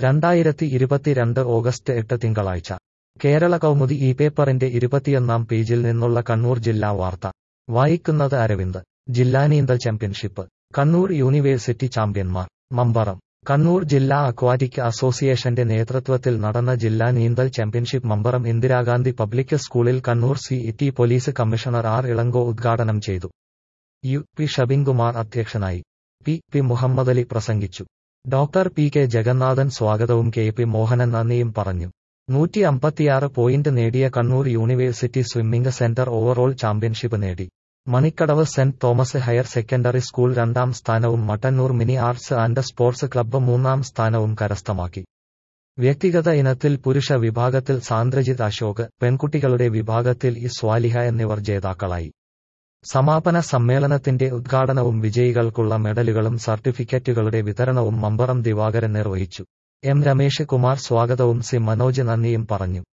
രണ്ടായിരത്തി ഇരുപത്തിരണ്ട് ഓഗസ്റ്റ് എട്ട് തിങ്കളാഴ്ച കേരള കൗമുദി ഈ പേപ്പറിന്റെ ഇരുപത്തിയൊന്നാം പേജിൽ നിന്നുള്ള കണ്ണൂർ ജില്ലാ വാർത്ത വായിക്കുന്നത് അരവിന്ദ് ജില്ലാ നീന്തൽ ചാമ്പ്യൻഷിപ്പ് കണ്ണൂർ യൂണിവേഴ്സിറ്റി ചാമ്പ്യന്മാർ മമ്പറം കണ്ണൂർ ജില്ലാ അക്വാറ്റിക് അസോസിയേഷന്റെ നേതൃത്വത്തിൽ നടന്ന ജില്ലാ നീന്തൽ ചാമ്പ്യൻഷിപ്പ് മമ്പറം ഇന്ദിരാഗാന്ധി പബ്ലിക് സ്കൂളിൽ Kannur C T police commissioner R Ilango ഉദ്ഘാടനം ചെയ്തു യു പി ഷബിൻകുമാർ അധ്യക്ഷനായി പി പി മുഹമ്മദലി പ്രസംഗിച്ചു ഡോക്ടർ പി കെ ജഗന്നാഥൻ സ്വാഗതവും കെ പി മോഹനൻ നന്ദിയും പറഞ്ഞു നൂറ്റി അമ്പത്തിയാറ് പോയിന്റ് നേടിയ Kannur university swimming centre overall championship നേടി Manikkadavu saint Thomas higher secondary school രണ്ടാം സ്ഥാനവും Mattannur mini arts and sports club മൂന്നാം സ്ഥാനവും കരസ്ഥമാക്കി വ്യക്തിഗത ഇനത്തിൽ പുരുഷ വിഭാഗത്തിൽ സാന്ദ്രജിത് അശോക് പെൺകുട്ടികളുടെ വിഭാഗത്തിൽ ഇ സ്വാലിഹ എന്നിവർ ജേതാക്കളായി സമാപന സമ്മേളനത്തിന്റെ ഉദ്ഘാടനവും വിജയികൾക്കുള്ള മെഡലുകളും സർട്ടിഫിക്കറ്റുകളുടെ വിതരണവും മമ്പറം ദിവാകരൻ നിർവഹിച്ചു എം രമേഷ് കുമാർ സ്വാഗതവും സി മനോജ് നന്ദിയും പറഞ്ഞു